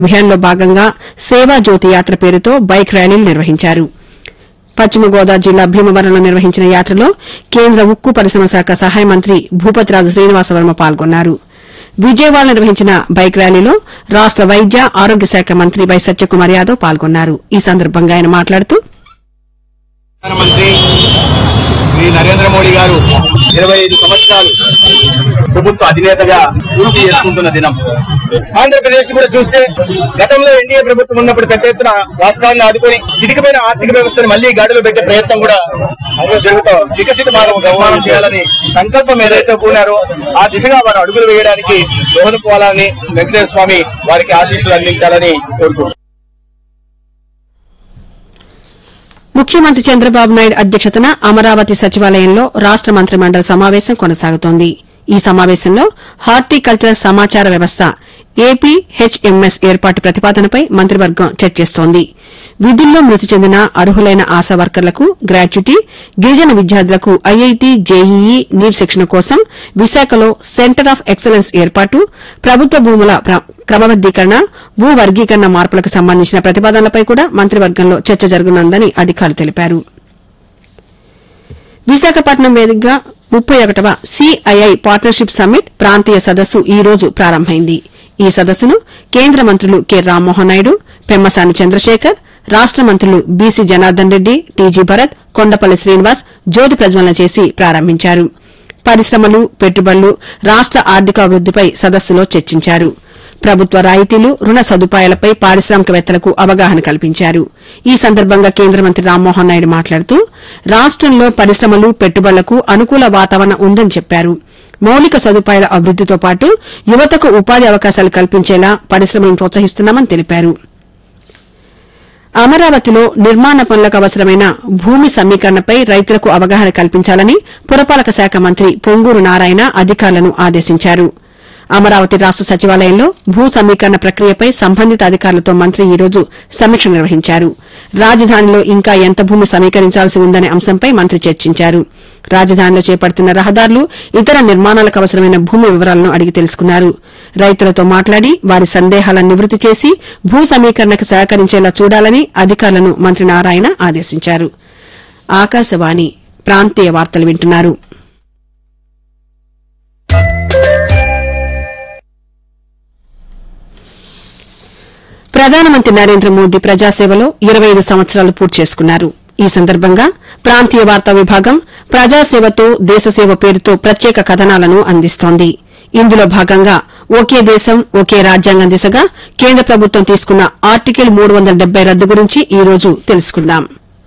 అభియాన్లో భాగంగా సేవా జ్యోతి యాత్ర పేరుతో బైక్ ర్యాలీలు నిర్వహించారు పశ్చిమ గోదావరి జిల్లా భీమవరంలో నిర్వహించిన యాత్రలో కేంద్ర ఉక్కు పరిశ్రమ శాఖ సహాయ మంత్రి భూపతిరాజు శ్రీనివాసవర్మ పాల్గొన్నారు విజయవాడలో నిర్వహించిన బైక్ ర్యాలీలో రాష్ట వైద్య ఆరోగ్య శాఖ మంత్రి వై సత్యకుమార్ యాదవ్ పాల్గొన్నారు ఈ సందర్భంగా ఆయన మాట్లాడుతూ ప్రధానమంత్రి శ్రీ నరేంద్ర మోడీ గారు ఇరవై ఐదు సంవత్సరాలు ప్రభుత్వ అధినేతగా పూర్తి చేసుకుంటున్న దినం ఆంధ్రప్రదేశ్ కూడా చూస్తే గతంలో ఎన్డీఏ ప్రభుత్వం ఉన్నప్పుడు పెద్ద ఎత్తున రాష్ట్రాన్ని ఆదుకొని చితికిపోయిన ఆర్థిక వ్యవస్థను మళ్లీ గాడిలో పెట్టే ప్రయత్నం కూడా జరుగుతాం వికసిత భారత నిర్మాణం చేయాలని సంకల్పం ఏదైతే కూడారో ఆ దిశగా వారు అడుగులు వేయడానికి దోహదపోవాలని వెంకటేశ్వర స్వామి వారికి ఆశీస్సులు అందించాలని కోరుకుంటున్నాను ముఖ్యమంత్రి చంద్రబాబు నాయుడు అధ్యక్షతన అమరావతి సచివాలయంలో రాష్ట మంత్రిమండలి సమావేశం కొనసాగుతోంది ఈ సమావేశంలో హార్టికల్చర్ సమాచార వ్యవస్థ ఏపీ హెచ్ఎంఎస్ ఏర్పాటు ప్రతిపాదనపై మంత్రివర్గం చర్చిస్తోంది విధుల్లో మృతి చెందిన అర్హులైన ఆశా వర్కర్లకు గ్రాట్యుటీ గిరిజన విద్యార్థులకు ఐఐటి జేఈఈ నీట్ శిక్షణ కోసం విశాఖలో సెంటర్ ఆఫ్ ఎక్సలెన్స్ ఏర్పాటు ప్రభుత్వ భూముల ప్ర- క్రమబద్దీకరణ భూ వర్గీకరణ మార్పులకు సంబంధించిన ప్రతిపాదనలపై కూడా మంత్రివర్గంలో చర్చ జరగనుందని అధికారులు తెలిపారు విశాఖపట్నం వేదికగా ముప్పై ఒకటవ సిఐఐ పార్ట్నర్షిప్ సమ్మిట్ ప్రాంతీయ సదస్సు ఈ రోజు ప్రారంభమైంది ఈ సదస్సును కేంద్ర మంత్రులు కె రామ్మోహన్ నాయుడు పెమ్మసాని చంద్రశేఖర్ రాష్ట మంత్రులు బీసీ జనార్దన్ రెడ్డి టీజీ భరత్ కొండపల్లి శ్రీనివాస్ జ్యోతి ప్రజ్వలన చేసి ప్రారంభించారు పరిశ్రమలు పెట్టుబడులు రాష్ట ఆర్థికాభివృద్దిపై సదస్సులో చర్చించారు ప్రభుత్వ రాయితీలు రుణ సదుపాయాలపై పారిశ్రామికవేత్తలకు అవగాహన కల్పించారు ఈ సందర్భంగా కేంద్ర మంత్రి రామ్మోహన్ నాయుడు మాట్లాడుతూ రాష్టంలో పరిశ్రమలు పెట్టుబడులకు అనుకూల వాతావరణం ఉందని చెప్పారు మౌలిక సదుపాయాల అభివృద్దితో పాటు యువతకు ఉపాధి అవకాశాలు కల్పించేలా పరిశ్రమలను ప్రోత్సహిస్తున్నామని తెలిపారు అమరావతిలో నిర్మాణ పనులకు అవసరమైన భూమి సమీకరణపై రైతులకు అవగాహన కల్పించాలని పురపాలక శాఖ మంత్రి పొంగూరు నారాయణ అధికారులను ఆదేశించారు అమరావతి రాష్ట సచివాలయంలో భూ సమీకరణ ప్రక్రియపై సంబంధిత అధికారులతో మంత్రి ఈ రోజు సమీక్ష నిర్వహించారు రాజధానిలో ఇంకా ఎంత భూమి సమీకరించాల్సి ఉందనే అంశంపై మంత్రి చర్చించారు రాజధానిలో చేపడుతున్న రహదారులు ఇతర నిర్మాణాలకు అవసరమైన భూమి వివరాలను అడిగి తెలుసుకున్నారు రైతులతో మాట్లాడి వారి సందేహాలను నివృత్తి చేసి భూ సమీకరణకు సహకరించేలా చూడాలని అధికారులను మంత్రి నారాయణ ఆదేశించారు ఆకాశవాణి ప్రాంతీయ వార్తలు వింటున్నారు ప్రధానమంత్రి నరేంద్ర మోదీ ప్రజాసేవలో ఇరవై ఐదు సంవత్సరాలు పూర్తి చేసుకున్నారు ఈ సందర్భంగా ప్రాంతీయ వార్తా విభాగం ప్రజాసేవతో దేశసేవ పేరుతో ప్రత్యేక కథనాలను అందిస్తోంది ఇందులో భాగంగా ఒకే దేశం ఒకే రాజ్యాంగం దిశగా కేంద్ర ప్రభుత్వం తీసుకున్న ఆర్టికల్ మూడు వందల డెబ్బై రద్దు గురించి ఈ రోజు తెలుసుకుందాం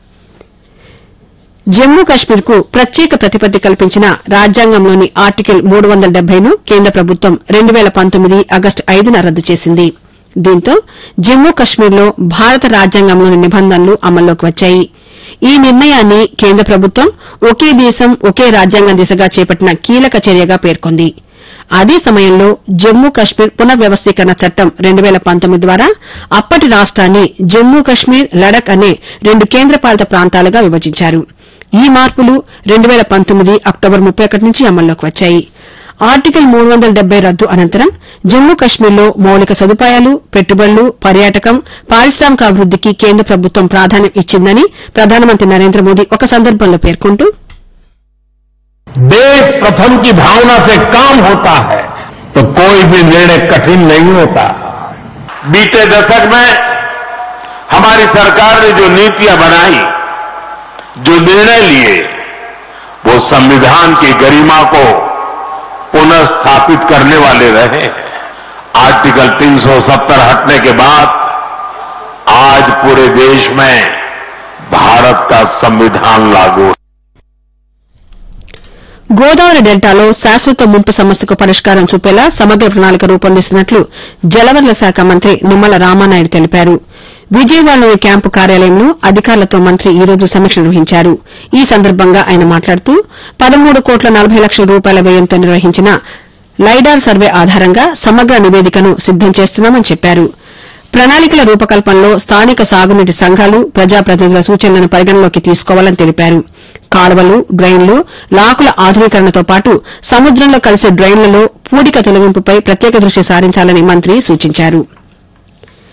జమ్మూ కశ్మీర్ కు ప్రత్యేక ప్రతిపత్తి కల్పించిన రాజ్యాంగంలోని ఆర్టికల్ మూడు వందల డెబ్బైను కేంద్ర ప్రభుత్వం రెండు వేల పంతొమ్మిది ఆగస్టు ఐదున రద్దు చేసింది దీంతో జమ్మూ కశ్మీర్లో భారత రాజ్యాంగంలోని నిబంధనలు అమల్లోకి వచ్చాయి ఈ నిర్ణయాన్ని కేంద్ర ప్రభుత్వం ఒకే దేశం ఒకే రాజ్యాంగం దిశగా చేపట్టిన కీలక చర్యగా పేర్కొంది అదే సమయంలో జమ్మూ కశ్మీర్ పునర్వ్యవస్థీకరణ చట్టం రెండు వేల పంతొమ్మిది ద్వారా అప్పటి రాష్ట్రాన్ని జమ్మూ కశ్మీర్ లడక్ అనే రెండు కేంద్రపాలిత ప్రాంతాలుగా విభజించారు ఈ మార్పులు రెండు వేల పంతొమ్మిది అక్టోబర్ ముప్పై ఒకటి నుంచి అమల్లోకి వచ్చాయి ఆర్టికల్ మూడు వందల డెబ్బై రద్దు అనంతరం జమ్మూ కశ్మీర్లో మౌలిక సదుపాయాలు పెట్టుబడులు పర్యాటకం పారిశ్రామిక అభివృద్దికి కేంద్ర ప్రభుత్వం ప్రాధాన్యం ఇచ్చిందని ప్రధానమంత్రి నరేంద్ర మోదీ ఒక సందర్భంలో పేర్కొంటూ देश प्रथम की भावना से काम होता है तो कोई भी निर्णय कठिन नहीं होता बीते दशक में हमारी सरकार ने जो नीतियां बनाई जो निर्णय लिए वो संविधान की गरिमा को पुनर्स्थापित करने वाले रहे हैं आर्टिकल 370 हटने के बाद आज पूरे देश में भारत का संविधान लागू है గోదావరి డెల్టాలో శాశ్వత ముంపు సమస్యకు పరిష్కారం చూపేలా సమగ్ర ప్రణాళిక రూపొందిస్తున్నట్లు జలవనరుల శాఖ మంత్రి నిమ్మల రామానాయుడు తెలిపారు విజయవాడలోని క్యాంపు కార్యాలయంలో అధికారులతో మంత్రి ఈ రోజు సమీక్ష నిర్వహించారు ఈ సందర్భంగా ఆయన మాట్లాడుతూ పదమూడు కోట్ల నలభై లక్షల రూపాయల వ్యయంతో నిర్వహించిన లైడార్ సర్వే ఆధారంగా సమగ్ర నివేదికను సిద్దం చేస్తున్నామని చెప్పారు ప్రణాళికల రూపకల్పనలో స్థానిక సాగునీటి సంఘాలు ప్రజాప్రతినిధుల సూచనలను పరిగణలోకి తీసుకోవాలని తెలిపారు కాలువలు డ్రైన్లు లాకుల ఆధునీకరణతో పాటు సముద్రంలో కలిసే డ్రైన్లలో పూడిక తొలగింపుపై ప్రత్యేక దృష్టి సారించాలని మంత్రి సూచించారు